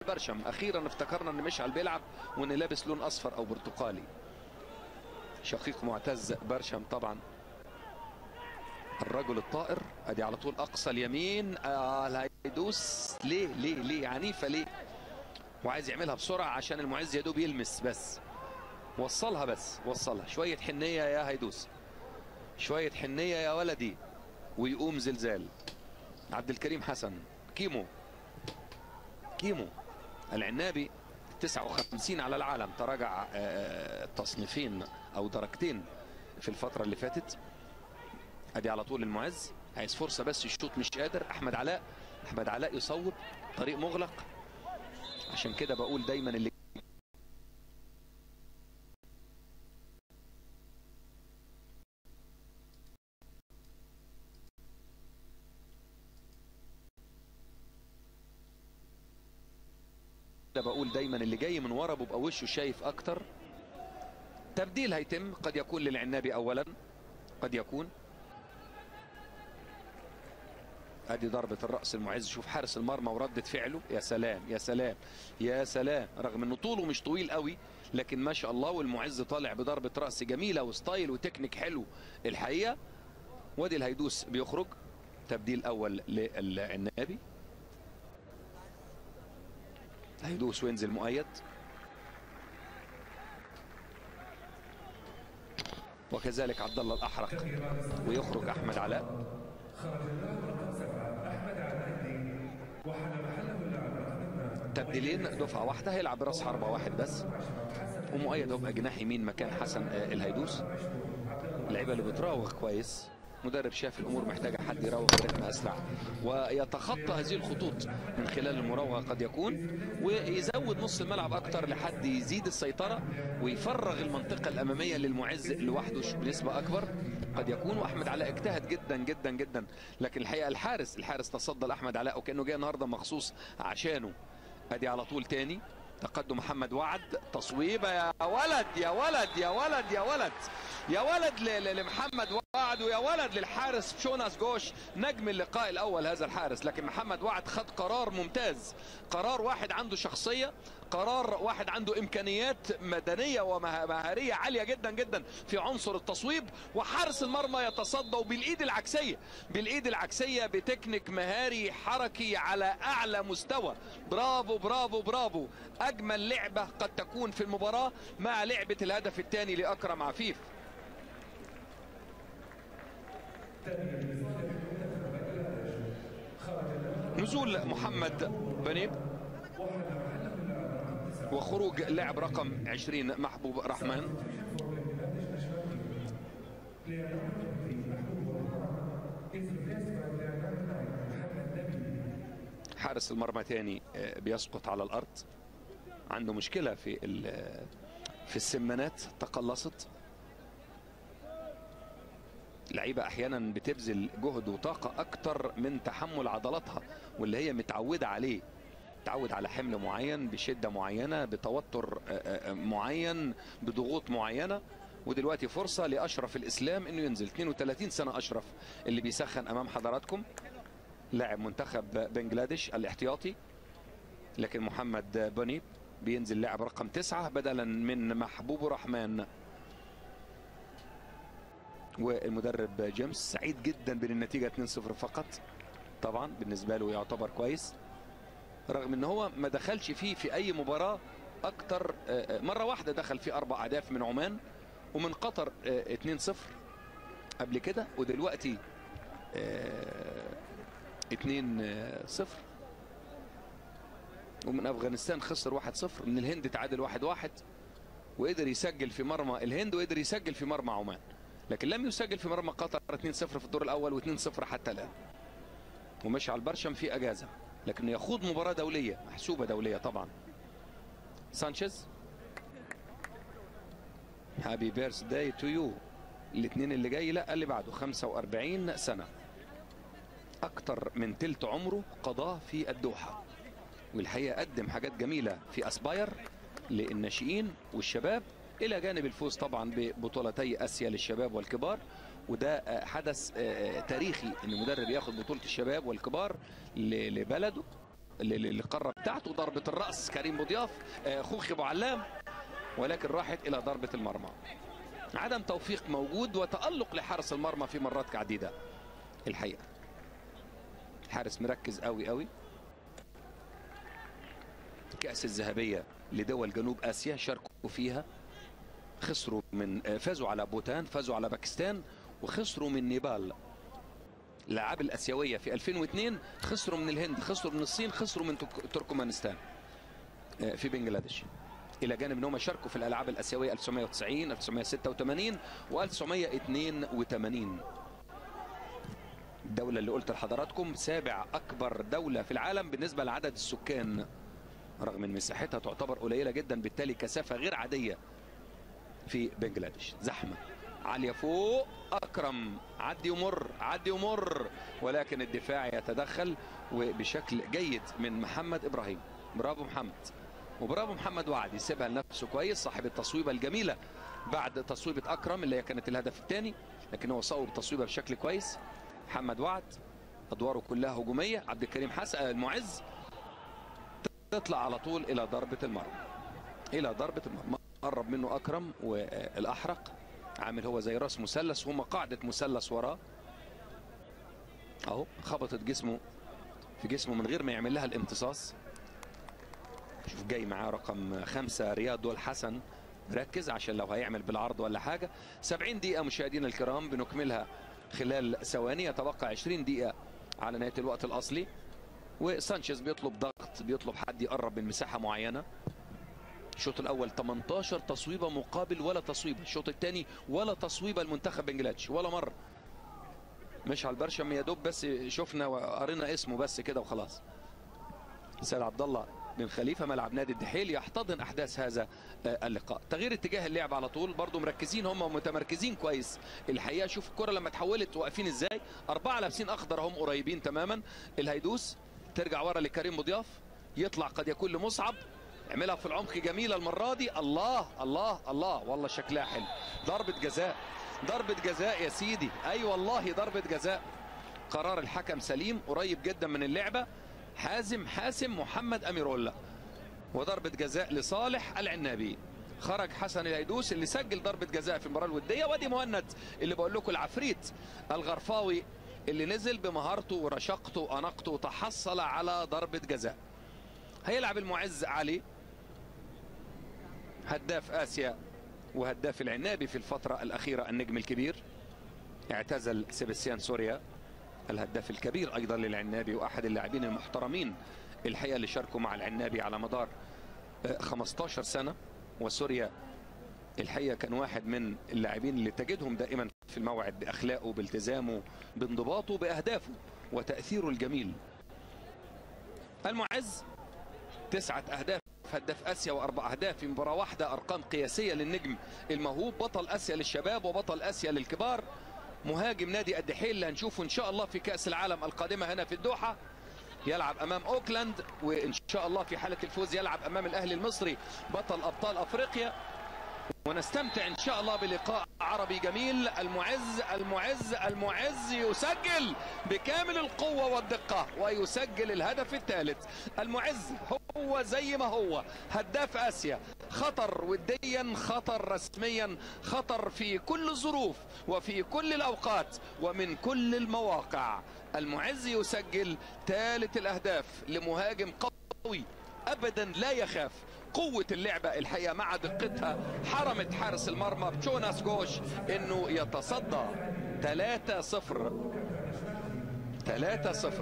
برشم اخيرا افتكرنا ان مشعل بيلعب وان لابس لون اصفر او برتقالي شقيق معتز برشم طبعا الرجل الطائر ادي على طول اقصى اليمين آه هيدوس ليه ليه ليه عنيفه ليه وعايز يعملها بسرعه عشان المعز يا دوب يلمس بس وصلها بس وصلها شويه حنيه يا هيدوس شويه حنيه يا ولدي ويقوم زلزال عبد الكريم حسن كيمو كيمو العنابي 59 على العالم تراجع آه، تصنيفين او درجتين في الفتره اللي فاتت ادي على طول المعز عايز فرصه بس يشوط مش قادر احمد علاء احمد علاء يصوب طريق مغلق عشان كده بقول دايما اللي ده بقول دايما اللي جاي من ورا بيبقى وشه شايف اكتر تبديل هيتم قد يكون للعنابي اولا قد يكون ادي ضربة الرأس المعز شوف حارس المرمى وردة فعله يا سلام يا سلام يا سلام رغم انه طوله مش طويل قوي لكن ما شاء الله والمعز طالع بضربة رأس جميلة وستايل وتكنيك حلو الحقيقة وادي الهيدوس بيخرج تبديل اول للعنابي هيدوس وينزل مؤيد وكذلك عبد الله الاحرق ويخرج احمد علاء تبديلين دفعه واحده هيلعب براس حربه واحد بس ومؤيد هيبقى جناح يمين مكان حسن آه، الهيدوس اللعيبه اللي بتراوغ كويس مدرب شاف الامور محتاجه حد يراوغ برتم اسرع ويتخطى هذه الخطوط من خلال المراوغه قد يكون ويزود نص الملعب اكتر لحد يزيد السيطره ويفرغ المنطقه الاماميه للمعز لوحده بنسبه اكبر قد يكون واحمد علاء اجتهد جدا جدا جدا لكن الحقيقه الحارس الحارس تصدى لاحمد علاء وكانه جاي النهارده مخصوص عشانه ادي على طول تاني تقدم محمد وعد تصويبه يا ولد يا ولد يا ولد يا ولد يا ولد ل- ل- لمحمد وعد ويا ولد للحارس شوناس جوش نجم اللقاء الاول هذا الحارس لكن محمد وعد خد قرار ممتاز قرار واحد عنده شخصيه قرار واحد عنده امكانيات مدنيه ومهاريه عاليه جدا جدا في عنصر التصويب وحارس المرمى يتصدى وبالايد العكسيه بالايد العكسيه بتكنيك مهاري حركي على اعلى مستوى برافو برافو برافو اجمل لعبه قد تكون في المباراه مع لعبه الهدف الثاني لاكرم عفيف نزول محمد بنيب وخروج لاعب رقم 20 محبوب رحمن حارس المرمى تاني آه، بيسقط على الارض عنده مشكله في ال- في السمانات تقلصت لعيبه احيانا بتبذل جهد وطاقه اكتر من تحمل عضلاتها واللي هي متعوده عليه تعود على حمل معين بشده معينه بتوتر آه، آه، معين بضغوط معينه ودلوقتي فرصه لاشرف الاسلام انه ينزل 32 سنه اشرف اللي بيسخن امام حضراتكم لاعب منتخب بنجلاديش الاحتياطي لكن محمد بني بينزل لاعب رقم تسعة بدلا من محبوب رحمن والمدرب جيمس سعيد جدا بالنتيجة 2-0 فقط طبعا بالنسبة له يعتبر كويس رغم ان هو ما دخلش فيه في اي مباراة اكتر آه، آه، مرة واحدة دخل فيه اربع اهداف من عمان ومن قطر آه، 2-0 قبل كده ودلوقتي آه، 2-0 ومن افغانستان خسر 1-0 من الهند تعادل 1-1 وقدر يسجل في مرمى الهند وقدر يسجل في مرمى عمان لكن لم يسجل في مرمى قطر 2-0 في الدور الاول و2-0 حتى الان ومشعل برشم في اجازه لكنه يخوض مباراه دوليه محسوبه دوليه طبعا سانشيز هابي بيرث داي تو يو الاثنين اللي جاي لا اللي بعده 45 سنه اكتر من تلت عمره قضاه في الدوحه والحقيقه قدم حاجات جميله في اسباير للناشئين والشباب الى جانب الفوز طبعا ببطولتي اسيا للشباب والكبار وده آه، حدث آه، تاريخي ان مدرب ياخد بطوله الشباب والكبار ل- لبلده للقاره بتاعته ضربه الراس كريم بوضياف آه، خوخي ابو علام ولكن راحت الى ضربه المرمى عدم توفيق موجود وتالق لحارس المرمى في مرات عديده الحقيقه الحارس مركز قوي قوي كأس الذهبية لدول جنوب آسيا شاركوا فيها خسروا من آه، فازوا على بوتان فازوا على باكستان وخسروا من نيبال الألعاب الآسيوية في 2002 خسروا من الهند خسروا من الصين خسروا من ترك- تركمانستان آه، في بنجلاديش إلى جانب أنهم شاركوا في الألعاب الآسيوية 1990 1986 و1982 الدولة اللي قلت لحضراتكم سابع أكبر دولة في العالم بالنسبة لعدد السكان رغم ان مساحتها تعتبر قليله جدا بالتالي كثافه غير عاديه في بنجلاديش زحمه عاليه فوق اكرم عدي ومر عدي ومر ولكن الدفاع يتدخل وبشكل جيد من محمد ابراهيم برافو محمد وبرافو محمد وعد يسيبها لنفسه كويس صاحب التصويبه الجميله بعد تصويبه اكرم اللي هي كانت الهدف الثاني لكن هو صوب التصويبه بشكل كويس محمد وعد ادواره كلها هجوميه عبد الكريم حسن المعز تطلع على طول الى ضربه المرمى الى ضربه المرمى قرب منه اكرم والاحرق عامل هو زي راس مثلث وهم قاعده مثلث وراه اهو خبطت جسمه في جسمه من غير ما يعمل لها الامتصاص شوف جاي معاه رقم خمسة رياض دول حسن ركز عشان لو هيعمل بالعرض ولا حاجة 70 دقيقة مشاهدينا الكرام بنكملها خلال ثواني يتبقى 20 دقيقة على نهاية الوقت الأصلي وسانشيز بيطلب ضغط بيطلب حد يقرب من مساحة معينة الشوط الأول 18 تصويبة مقابل ولا تصويبة الشوط الثاني ولا تصويبة المنتخب بنجلاديش ولا مرة مش على البرشم يا دوب بس شفنا وقرينا اسمه بس كده وخلاص سيد عبد الله بن خليفه ملعب نادي الدحيل يحتضن احداث هذا آه، اللقاء تغيير اتجاه اللعب على طول برضو مركزين هم ومتمركزين كويس الحقيقه شوف الكره لما اتحولت واقفين ازاي اربعه لابسين اخضر هم قريبين تماما الهيدوس ترجع ورا لكريم مضياف يطلع قد يكون لمصعب يعملها في العمق جميله المره دي الله الله الله والله شكلها حلو ضربه جزاء ضربه جزاء يا سيدي اي والله ضربه جزاء قرار الحكم سليم قريب جدا من اللعبه حازم حاسم محمد اميرولا وضربه جزاء لصالح العنابي خرج حسن الهيدوس اللي سجل ضربه جزاء في المباراه الوديه وادي مهند اللي بقول لكم العفريت الغرفاوي اللي نزل بمهارته ورشاقته واناقته وتحصل على ضربه جزاء هيلعب المعز علي هداف اسيا وهداف العنابي في الفتره الاخيره النجم الكبير اعتزل سيبستيان سوريا الهداف الكبير ايضا للعنابي واحد اللاعبين المحترمين الحقيقه اللي شاركوا مع العنابي على مدار آه، 15 سنه وسوريا الحقيقه كان واحد من اللاعبين اللي تجدهم دائما في الموعد باخلاقه بالتزامه بانضباطه باهدافه وتاثيره الجميل المعز تسعه اهداف هداف اسيا واربع اهداف في مباراه واحده ارقام قياسيه للنجم الموهوب بطل اسيا للشباب وبطل اسيا للكبار مهاجم نادي الدحيل اللي هنشوفه ان شاء الله في كاس العالم القادمه هنا في الدوحه يلعب امام اوكلاند وان شاء الله في حاله الفوز يلعب امام الاهلي المصري بطل ابطال افريقيا ونستمتع ان شاء الله بلقاء عربي جميل المعز المعز المعز يسجل بكامل القوه والدقه ويسجل الهدف الثالث المعز هو زي ما هو هداف اسيا خطر وديا خطر رسميا خطر في كل الظروف وفي كل الاوقات ومن كل المواقع المعز يسجل ثالث الاهداف لمهاجم قوي ابدا لا يخاف قوة اللعبة الحقيقة مع دقتها حرمت حارس المرمى بتشوناس جوش انه يتصدى 3 0 3 0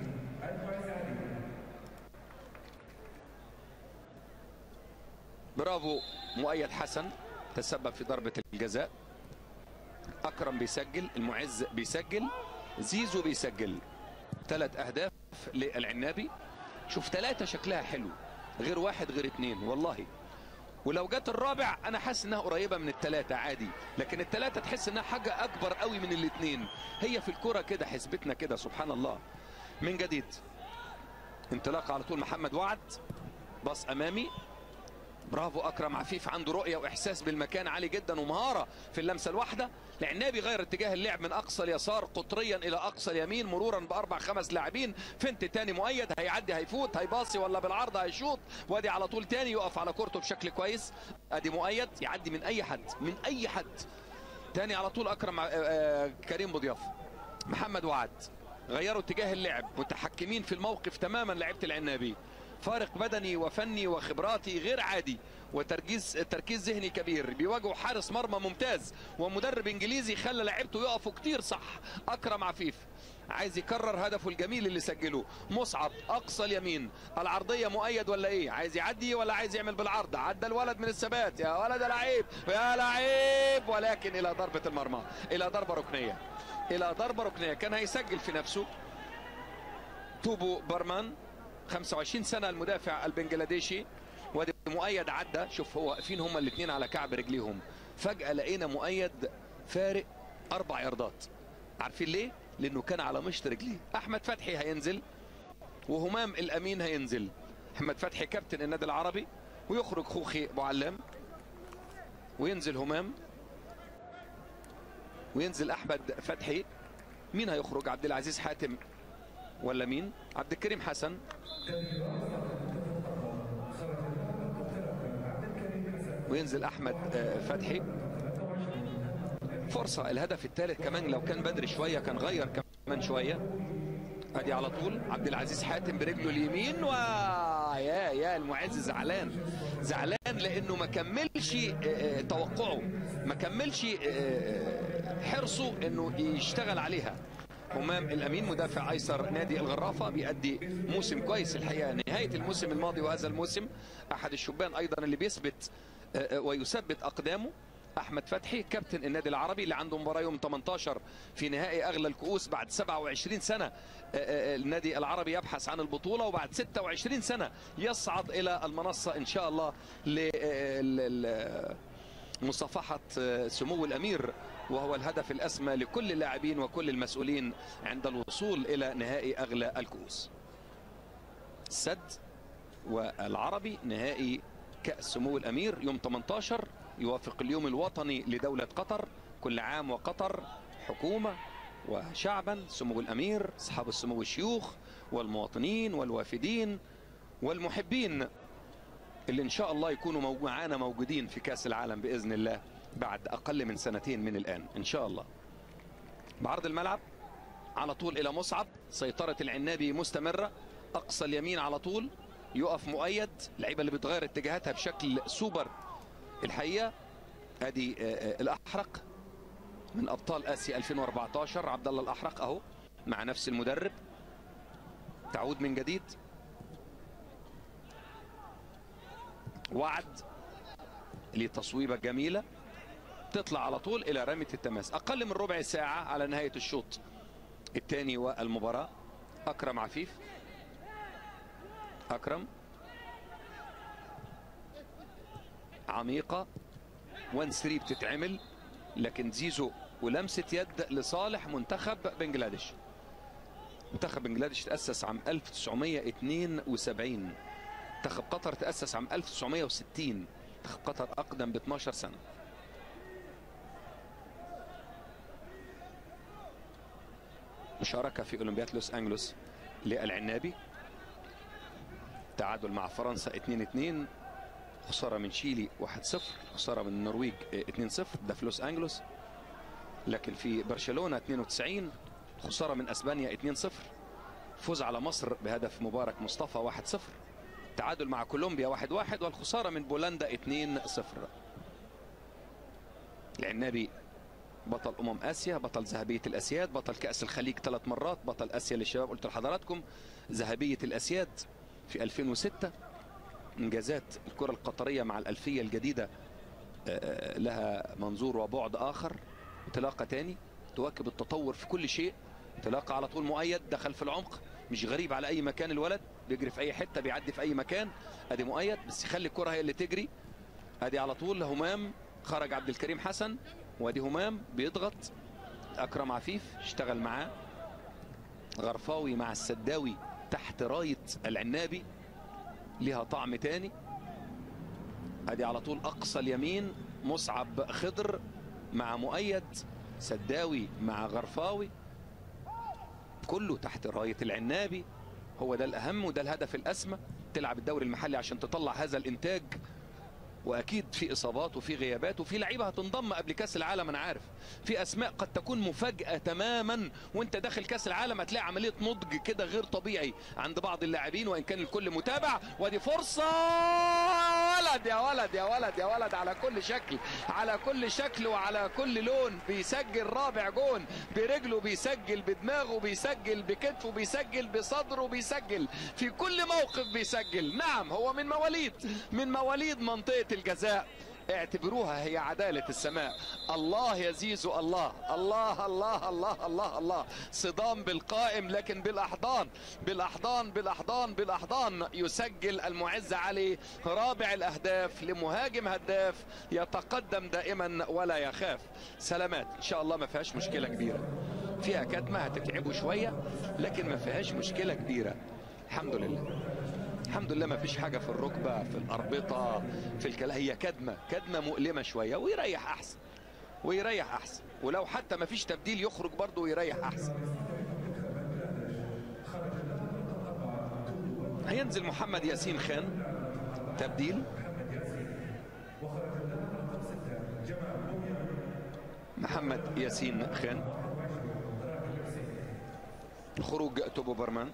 برافو مؤيد حسن تسبب في ضربة الجزاء أكرم بيسجل المعز بيسجل زيزو بيسجل ثلاث أهداف للعنابي شوف ثلاثة شكلها حلو غير واحد غير اتنين والله ولو جت الرابع انا حاسس انها قريبه من الثلاثه عادي لكن الثلاثه تحس انها حاجه اكبر قوي من الاثنين هي في الكوره كده حسبتنا كده سبحان الله من جديد انطلاق على طول محمد وعد باص امامي برافو اكرم عفيف عنده رؤيه واحساس بالمكان عالي جدا ومهاره في اللمسه الواحده العنابي غير اتجاه اللعب من اقصى اليسار قطريا الى اقصى اليمين مرورا باربع خمس لاعبين فنت تاني مؤيد هيعدي هيفوت هيباصي ولا بالعرض هيشوط وادي على طول تاني يقف على كورته بشكل كويس ادي مؤيد يعدي من اي حد من اي حد تاني على طول اكرم آه، آه، كريم بضياف محمد وعد غيروا اتجاه اللعب متحكمين في الموقف تماما لعيبه العنابي فارق بدني وفني وخبراتي غير عادي وتركيز تركيز ذهني كبير بيواجهوا حارس مرمى ممتاز ومدرب انجليزي خلى لعيبته يقفوا كتير صح اكرم عفيف عايز يكرر هدفه الجميل اللي سجله مصعب اقصى اليمين العرضيه مؤيد ولا ايه عايز يعدي ولا عايز يعمل بالعرض عدى الولد من الثبات يا ولد يا لعيب يا لعيب ولكن الى ضربه المرمى الى ضربه ركنيه الى ضربه ركنيه كان هيسجل في نفسه توبو برمان 25 سنه المدافع البنجلاديشي وادي مؤيد عدى شوف هو واقفين هما الاثنين على كعب رجليهم فجاه لقينا مؤيد فارق اربع ياردات عارفين ليه لانه كان على مشط رجليه احمد فتحي هينزل وهمام الامين هينزل احمد فتحي كابتن النادي العربي ويخرج خوخي ابو علام وينزل همام وينزل احمد فتحي مين هيخرج عبد العزيز حاتم ولا مين عبد الكريم حسن وينزل احمد آه، فتحي فرصه الهدف الثالث كمان لو كان بدري شويه كان غير كمان شويه ادي على طول عبد العزيز حاتم برجله اليمين و يا يا المعز زعلان زعلان لانه ما كملش آه، آه، توقعه ما كملش آه، حرصه انه يشتغل عليها همام الامين مدافع ايسر نادي الغرافه بيأدي موسم كويس الحقيقه نهايه الموسم الماضي وهذا الموسم احد الشبان ايضا اللي بيثبت آه، آه، ويثبت اقدامه احمد فتحي كابتن النادي العربي اللي عنده مباراه يوم 18 في نهائي اغلى الكؤوس بعد 27 سنه آه، آه، النادي العربي يبحث عن البطوله وبعد 26 سنه يصعد الى المنصه ان شاء الله ل مصافحة سمو الأمير وهو الهدف الأسمى لكل اللاعبين وكل المسؤولين عند الوصول إلى نهائي أغلى الكؤوس السد والعربي نهائي كأس سمو الأمير يوم 18 يوافق اليوم الوطني لدولة قطر كل عام وقطر حكومة وشعبا سمو الأمير أصحاب السمو الشيوخ والمواطنين والوافدين والمحبين اللي ان شاء الله يكونوا مو- معانا موجودين في كاس العالم باذن الله بعد اقل من سنتين من الان ان شاء الله بعرض الملعب على طول الى مصعب سيطره العنابي مستمره اقصى اليمين على طول يقف مؤيد لعيبه اللي بتغير اتجاهاتها بشكل سوبر الحقيقه ادي آه، آه، الاحرق من ابطال اسيا 2014 عبد الله الاحرق اهو مع نفس المدرب تعود من جديد وعد لتصويبة جميلة تطلع على طول إلى رمية التماس أقل من ربع ساعة على نهاية الشوط الثاني والمباراة أكرم عفيف أكرم عميقة وان ثري بتتعمل لكن زيزو ولمسة يد لصالح منتخب بنجلاديش منتخب بنجلاديش تأسس عام 1972 منتخب قطر تأسس عام 1960 منتخب قطر أقدم ب 12 سنة مشاركة في أولمبياد لوس أنجلوس للعنابي تعادل مع فرنسا 2-2 خسارة من شيلي 1-0 خسارة من النرويج 2-0 ده في لوس أنجلوس لكن في برشلونة 92 خسارة من أسبانيا 2-0 فوز على مصر بهدف مبارك مصطفى 1-0 تعادل مع كولومبيا 1-1 والخسارة من بولندا 2-0 العنابي بطل أمم آسيا بطل ذهبية الأسياد بطل كأس الخليج ثلاث مرات بطل آسيا للشباب قلت لحضراتكم ذهبية الأسياد في 2006 إنجازات الكرة القطرية مع الألفية الجديدة آه، لها منظور وبعد آخر انطلاقة تاني تواكب التطور في كل شيء انطلاقة على طول مؤيد دخل في العمق مش غريب على أي مكان الولد بيجري في أي حتة بيعدي في أي مكان أدي مؤيد بس يخلي الكرة هي اللي تجري أدي على طول همام خرج عبد الكريم حسن وادي همام بيضغط أكرم عفيف اشتغل معاه غرفاوي مع السداوي تحت راية العنابي ليها طعم تاني ادي على طول اقصى اليمين مصعب خضر مع مؤيد سداوي مع غرفاوي كله تحت راية العنابي هو ده الأهم وده الهدف الأسمى تلعب الدوري المحلي عشان تطلع هذا الإنتاج واكيد في اصابات وفي غيابات وفي لعيبه هتنضم قبل كاس العالم انا عارف في اسماء قد تكون مفاجاه تماما وانت داخل كاس العالم هتلاقي عمليه نضج كده غير طبيعي عند بعض اللاعبين وان كان الكل متابع ودي فرصه ولد يا ولد يا ولد يا ولد على كل شكل على كل شكل وعلى كل لون بيسجل رابع جون برجله بيسجل بدماغه بيسجل بكتفه بيسجل بصدره بيسجل في كل موقف بيسجل نعم هو من مواليد من مواليد منطقه الجزاء اعتبروها هي عدالة السماء الله يا زيزو الله الله الله الله الله الله صدام بالقائم لكن بالأحضان بالأحضان بالأحضان بالأحضان يسجل المعز علي رابع الأهداف لمهاجم هداف يتقدم دائما ولا يخاف سلامات إن شاء الله ما فيهاش مشكلة كبيرة فيها كتمة هتتعبوا شوية لكن ما فيهاش مشكلة كبيرة الحمد لله الحمد لله ما فيش حاجه في الركبه في الاربطه في الكلام هي كدمه كدمه مؤلمه شويه ويريح احسن ويريح احسن ولو حتى ما فيش تبديل يخرج برضه ويريح احسن هينزل محمد ياسين خان تبديل محمد ياسين خان خروج توبو برمان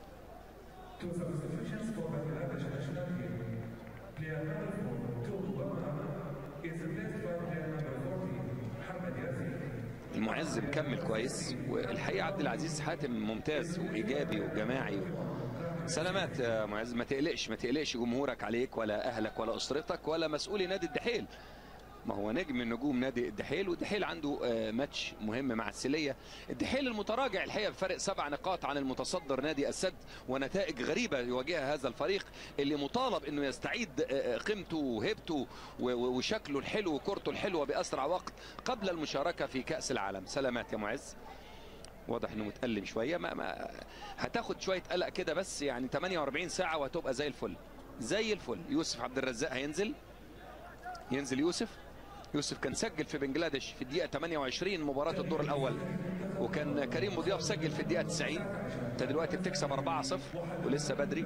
المعز مكمل كويس والحقيقه عبد العزيز حاتم ممتاز وايجابي وجماعي سلامات يا معز ما تقلقش ما تقلقش جمهورك عليك ولا اهلك ولا اسرتك ولا مسؤولي نادي الدحيل ما هو نجم من نجوم نادي الدحيل والدحيل عنده ماتش مهم مع السلية الدحيل المتراجع الحقيقة بفرق سبع نقاط عن المتصدر نادي السد ونتائج غريبة يواجهها هذا الفريق اللي مطالب انه يستعيد قيمته وهيبته وشكله الحلو وكورته الحلوة بأسرع وقت قبل المشاركة في كأس العالم سلامات يا معز واضح انه متألم شوية ما, ما هتاخد شوية قلق كده بس يعني 48 ساعة وهتبقى زي الفل زي الفل يوسف عبد الرزاق هينزل ينزل يوسف يوسف كان سجل في بنجلاديش في الدقيقة 28 مباراة الدور الأول وكان كريم مضياف سجل في الدقيقة 90 أنت دلوقتي بتكسب 4-0 ولسه بدري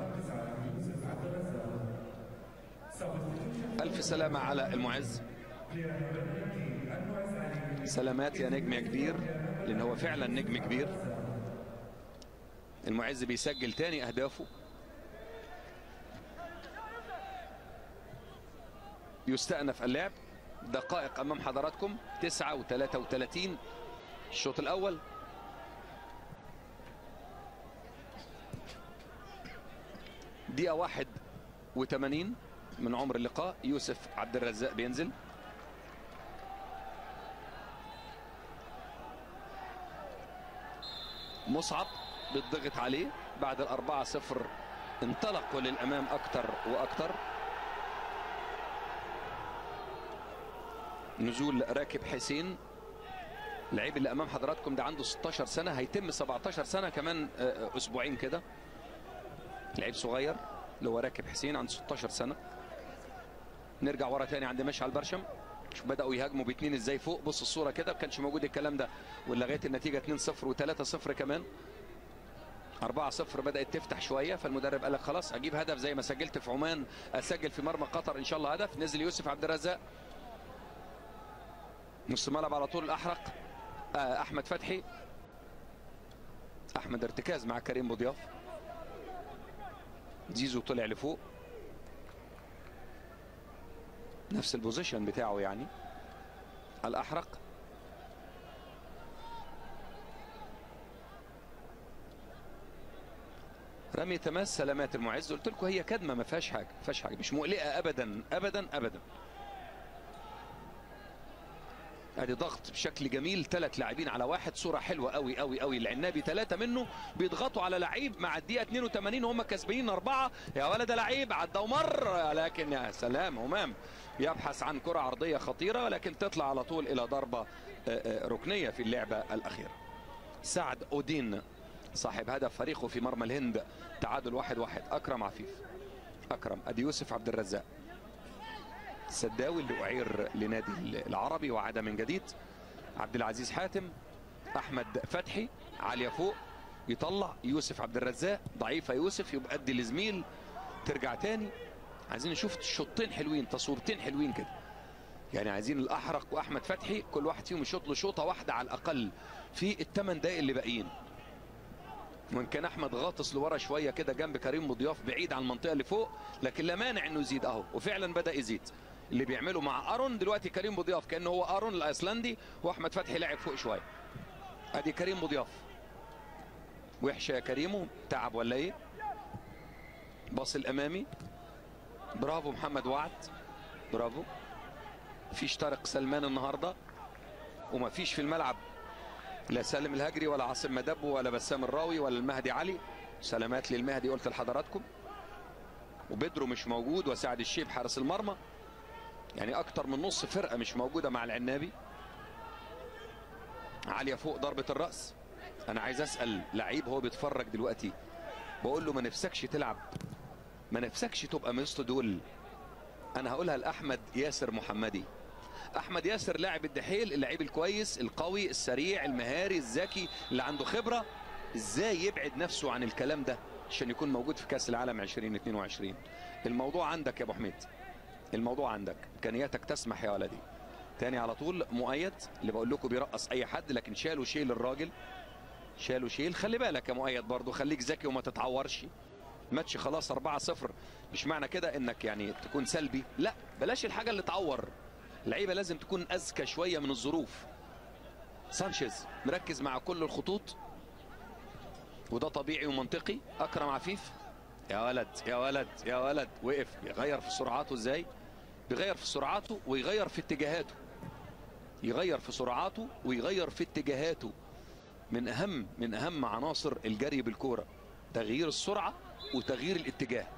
ألف سلامة على المعز سلامات يا نجم يا كبير لأن هو فعلا نجم كبير المعز بيسجل تاني أهدافه يستأنف اللعب دقائق امام حضراتكم 9 و33 الشوط الاول دقيقة 81 من عمر اللقاء يوسف عبد الرزاق بينزل مصعب بيضغط عليه بعد الأربعة صفر انطلقوا للأمام أكتر وأكتر نزول راكب حسين اللعيب اللي امام حضراتكم ده عنده 16 سنه هيتم 17 سنه كمان اسبوعين كده لعيب صغير اللي هو راكب حسين عنده 16 سنه نرجع ورا تاني عند مشعل برشم شوف بداوا يهاجموا باثنين ازاي فوق بص الصوره كده ما كانش موجود الكلام ده ولغايه النتيجه 2-0 و3-0 كمان 4-0 بدات تفتح شويه فالمدرب قال لك خلاص اجيب هدف زي ما سجلت في عمان اسجل في مرمى قطر ان شاء الله هدف نزل يوسف عبد الرزاق نص ملعب على طول الاحرق آه احمد فتحي احمد ارتكاز مع كريم بوضياف زيزو طلع لفوق نفس البوزيشن بتاعه يعني الاحرق رمي تماس سلامات المعز قلت لكم هي كدمه ما فيهاش حاجه ما فيهاش حاجه مش مقلقه ابدا ابدا ابدا ادي ضغط بشكل جميل ثلاث لاعبين على واحد صوره حلوه قوي قوي قوي العنابي ثلاثه منه بيضغطوا على لعيب مع الدقيقه 82 هم كسبانين اربعه يا ولد لعيب عدى ومر لكن يا سلام همام يبحث عن كره عرضيه خطيره لكن تطلع على طول الى ضربه ركنيه في اللعبه الاخيره سعد اودين صاحب هدف فريقه في مرمى الهند تعادل واحد واحد اكرم عفيف اكرم ادي يوسف عبد الرزاق السداوي اللي اعير لنادي العربي وعاد من جديد عبد العزيز حاتم احمد فتحي عاليه فوق يطلع يوسف عبد الرزاق ضعيفه يوسف يبقى ادي لزميل ترجع تاني عايزين نشوف شوطين حلوين تصويرتين حلوين كده يعني عايزين الاحرق واحمد فتحي كل واحد فيهم يشوط له شوطه واحده على الاقل في الثمان دقائق اللي باقيين وان كان احمد غاطس لورا شويه كده جنب كريم مضياف بعيد عن المنطقه اللي فوق لكن لا مانع انه يزيد اهو وفعلا بدا يزيد اللي بيعمله مع ارون دلوقتي كريم مضياف كانه هو ارون الايسلندي واحمد فتحي لاعب فوق شويه ادي كريم مضياف وحشه يا كريمو تعب ولا ايه باص الامامي برافو محمد وعد برافو فيش طارق سلمان النهارده وما فيش في الملعب لا سالم الهجري ولا عاصم مدبو ولا بسام الراوي ولا المهدي علي سلامات للمهدي قلت لحضراتكم وبدرو مش موجود وسعد الشيب حارس المرمى يعني اكتر من نص فرقه مش موجوده مع العنابي عاليه فوق ضربه الراس انا عايز اسال لعيب هو بيتفرج دلوقتي بقول له ما نفسكش تلعب ما نفسكش تبقى مثل دول انا هقولها لاحمد ياسر محمدي احمد ياسر لاعب الدحيل اللعيب الكويس القوي السريع المهاري الذكي اللي عنده خبره ازاي يبعد نفسه عن الكلام ده عشان يكون موجود في كاس العالم 2022 الموضوع عندك يا ابو حميد الموضوع عندك امكانياتك تسمح يا ولدي تاني على طول مؤيد اللي بقول لكم بيرقص اي حد لكن شالوا شيل الراجل شالوا شيل خلي بالك يا مؤيد برضو خليك ذكي وما تتعورش الماتش خلاص 4-0 مش معنى كده انك يعني تكون سلبي لا بلاش الحاجه اللي تعور اللعيبه لازم تكون اذكى شويه من الظروف سانشيز مركز مع كل الخطوط وده طبيعي ومنطقي اكرم عفيف يا ولد يا ولد يا ولد وقف بيغير في سرعاته ازاي بيغير في سرعاته ويغير في اتجاهاته يغير في سرعاته ويغير في اتجاهاته من اهم من اهم عناصر الجري بالكوره تغيير السرعه وتغيير الاتجاه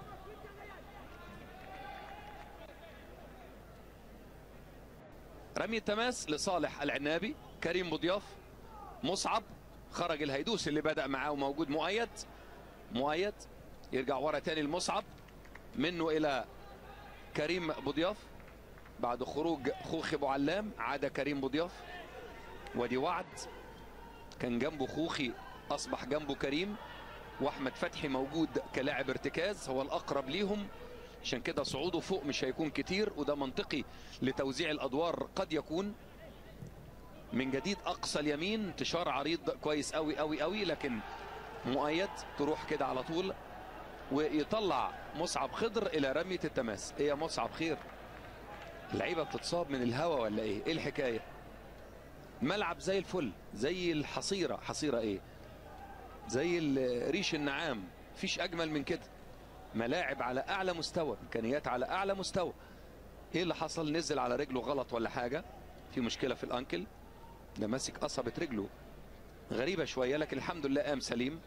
رمي التماس لصالح العنابي كريم بضياف مصعب خرج الهيدوس اللي بدأ معاه وموجود مؤيد مؤيد يرجع ورا تاني المصعب منه إلى كريم بضياف بعد خروج خوخي ابو علام عاد كريم بضياف ودي وعد كان جنبه خوخي اصبح جنبه كريم واحمد فتحي موجود كلاعب ارتكاز هو الاقرب ليهم عشان كده صعوده فوق مش هيكون كتير وده منطقي لتوزيع الادوار قد يكون من جديد اقصى اليمين انتشار عريض كويس قوي قوي قوي لكن مؤيد تروح كده على طول ويطلع مصعب خضر الى رميه التماس ايه يا مصعب خير اللعيبه بتتصاب من الهوا ولا ايه ايه الحكايه ملعب زي الفل زي الحصيره حصيره ايه زي ريش النعام مفيش اجمل من كده ملاعب على اعلى مستوى امكانيات على اعلى مستوى ايه اللي حصل نزل على رجله غلط ولا حاجه في مشكله في الانكل ده ماسك قصبه رجله غريبه شويه لكن الحمد لله قام سليم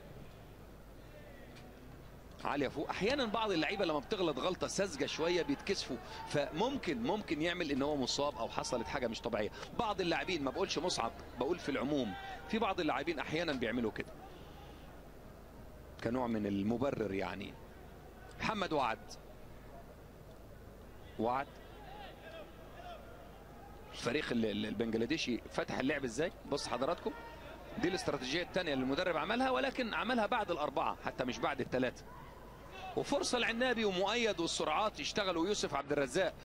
عاليه فوق احيانا بعض اللعيبه لما بتغلط غلطه ساذجه شويه بيتكسفوا فممكن ممكن يعمل ان هو مصاب او حصلت حاجه مش طبيعيه بعض اللاعبين ما بقولش مصعب بقول في العموم في بعض اللاعبين احيانا بيعملوا كده كنوع من المبرر يعني محمد وعد وعد الفريق البنجلاديشي فتح اللعب ازاي بص حضراتكم دي الاستراتيجيه الثانيه اللي المدرب عملها ولكن عملها بعد الاربعه حتى مش بعد الثلاثه وفرصه العنابي ومؤيد والسرعات يشتغلوا يوسف عبد الرزاق